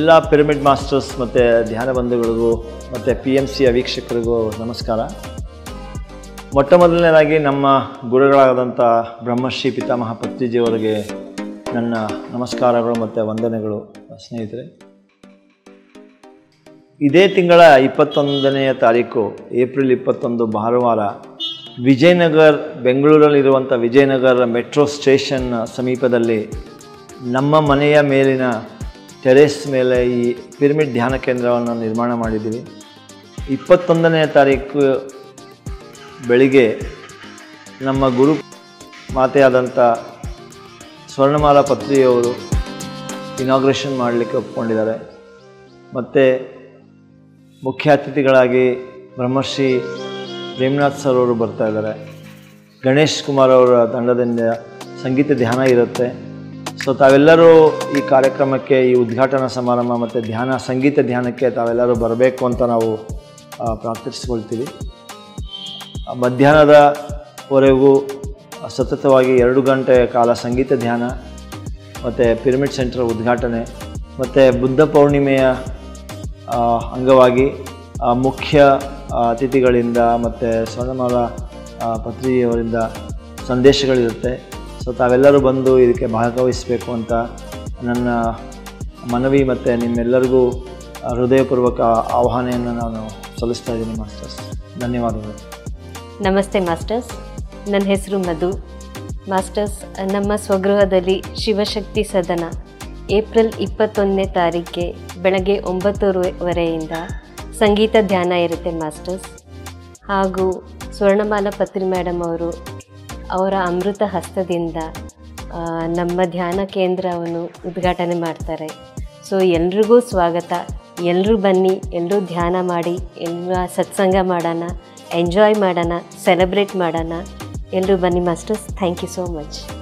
ಎಲ್ಲ pyramid masters ಮತ್ತು ಧ್ಯಾನ ಬಂಧುಗಳಿಗೂ ಮತ್ತು ಪಿ ಎಮ್ ಸಿಯ ವೀಕ್ಷಕರಿಗೂ ನಮಸ್ಕಾರ ಮೊಟ್ಟ ಮೊದಲನೇದಾಗಿ ನಮ್ಮ ಗುರುಗಳಾದಂಥ ಬ್ರಹ್ಮಶ್ರೀ ಪಿತಾಮಹ ಪತ್ರಿಜಿಯವರಿಗೆ ನನ್ನ ನಮಸ್ಕಾರಗಳು ಮತ್ತು ವಂದನೆಗಳು ಸ್ನೇಹಿತರೆ ಇದೇ ತಿಂಗಳ ಇಪ್ಪತ್ತೊಂದನೆಯ ತಾರೀಕು ಏಪ್ರಿಲ್ ಇಪ್ಪತ್ತೊಂದು ಭಾನುವಾರ ವಿಜಯನಗರ್ ಬೆಂಗಳೂರಲ್ಲಿರುವಂಥ ವಿಜಯನಗರ ಮೆಟ್ರೋ ಸ್ಟೇಷನ್ ಸಮೀಪದಲ್ಲಿ ನಮ್ಮ ಮನೆಯ ಮೇಲಿನ ಟೆರೇಸ್ ಮೇಲೆ ಈ ಪಿರಮಿಡ್ ಧ್ಯಾನ ಕೇಂದ್ರವನ್ನು ನಿರ್ಮಾಣ ಮಾಡಿದ್ದೀವಿ ಇಪ್ಪತ್ತೊಂದನೆಯ ತಾರೀಕು ಬೆಳಿಗ್ಗೆ ನಮ್ಮ ಗುರು ಮಾತೆಯಾದಂಥ ಸ್ವರ್ಣಮಾಲಾ ಪತ್ರಿಯವರು ಇನಾಗ್ರೇಷನ್ ಮಾಡಲಿಕ್ಕೆ ಒಪ್ಕೊಂಡಿದ್ದಾರೆ ಮತ್ತು ಮುಖ್ಯ ಅತಿಥಿಗಳಾಗಿ ಬ್ರಹ್ಮಶ್ರೀ ಪ್ರೇಮನಾಥ್ ಸರ್ ಅವರು ಬರ್ತಾ ಇದ್ದಾರೆ ಗಣೇಶ್ ಕುಮಾರ್ ಅವರ ತಂಡದಿಂದ ಸಂಗೀತ ಧ್ಯಾನ ಇರುತ್ತೆ ಸೊ ತಾವೆಲ್ಲರೂ ಈ ಕಾರ್ಯಕ್ರಮಕ್ಕೆ ಈ ಉದ್ಘಾಟನಾ ಸಮಾರಂಭ ಮತ್ತು ಧ್ಯಾನ ಸಂಗೀತ ಧ್ಯಾನಕ್ಕೆ ತಾವೆಲ್ಲರೂ ಬರಬೇಕು ಅಂತ ನಾವು ಆ, ಪ್ರಾರ್ಥಿಸ್ಕೊಳ್ತೀವಿ ಆ, ಮಧ್ಯಾಹ್ನದವರೆಗೂ ಸತತವಾಗಿ ಎರಡು ಗಂಟೆ ಕಾಲ ಸಂಗೀತ ಧ್ಯಾನ ಮತ್ತು ಪಿರಮಿಡ್ ಸೆಂಟರ್ ಉದ್ಘಾಟನೆ ಮತ್ತು ಬುದ್ಧ ಪೌರ್ಣಿಮೆಯ ಆ, ಅಂಗವಾಗಿ ಆ, ಮುಖ್ಯ ಆ, ಅತಿಥಿಗಳಿಂದ ಮತ್ತು ಸ್ವರ್ಣಮಾಲಾ ಆ, ಪತ್ರಿಯವರಿಂದ ಸಂದೇಶಗಳಿರುತ್ತೆ ಸೊ ತಾವೆಲ್ಲರೂ ಬಂದು ಇದಕ್ಕೆ ಭಾಗವಹಿಸಬೇಕು ಅಂತ ನನ್ನ ಮನವಿ ಮತ್ತು ನಿಮ್ಮೆಲ್ಲರಿಗೂ ಆ, ಹೃದಯಪೂರ್ವಕ ಆಹ್ವಾನೆಯನ್ನು ನಾನು ಸಲ್ಲಿಸ್ತಾ ಇದ್ದೀನಿ ಮಾಸ್ಟರ್ಸ್ ಧನ್ಯವಾದಗಳು ನಮಸ್ತೆ ಮಾಸ್ಟರ್ಸ್ ನನ್ನ ಹೆಸರು ಮಧು ಮಾಸ್ಟರ್ಸ್ ನಮ್ಮ ಸ್ವಗೃಹದಲ್ಲಿ ಶಿವಶಕ್ತಿ ಸದನ ಏಪ್ರಿಲ್ ಇಪ್ಪತ್ತೊಂದನೇ ತಾರೀಕಿಗೆ ಬೆಳಗ್ಗೆ ಒಂಬತ್ತುವರೆಯಿಂದ ಸಂಗೀತ ಧ್ಯಾನ ಇರುತ್ತೆ ಮಾಸ್ಟರ್ಸ್ ಹಾಗೂ ಸ್ವರ್ಣಮಾಲಾ ಪತ್ರಿ ಮೇಡಮ್ ಅವರು ಅವರ ಅಮೃತ ಹಸ್ತದಿಂದ ಆ, ನಮ್ಮ ಧ್ಯಾನ ಕೇಂದ್ರವನ್ನು ಉದ್ಘಾಟನೆ ಮಾಡ್ತಾರೆ ಸೊ ಎಲ್ರಿಗೂ ಸ್ವಾಗತ ಎಲ್ಲರೂ ಬನ್ನಿ ಎಲ್ಲರೂ ಧ್ಯಾನ ಮಾಡಿ ಎಲ್ಲ ಸತ್ಸಂಗ ಮಾಡೋಣ ಎಂಜಾಯ್ ಮಾಡೋಣ ಸೆಲೆಬ್ರೇಟ್ ಮಾಡೋಣ ಎಲ್ಲರೂ ಬನ್ನಿ masters thank you so much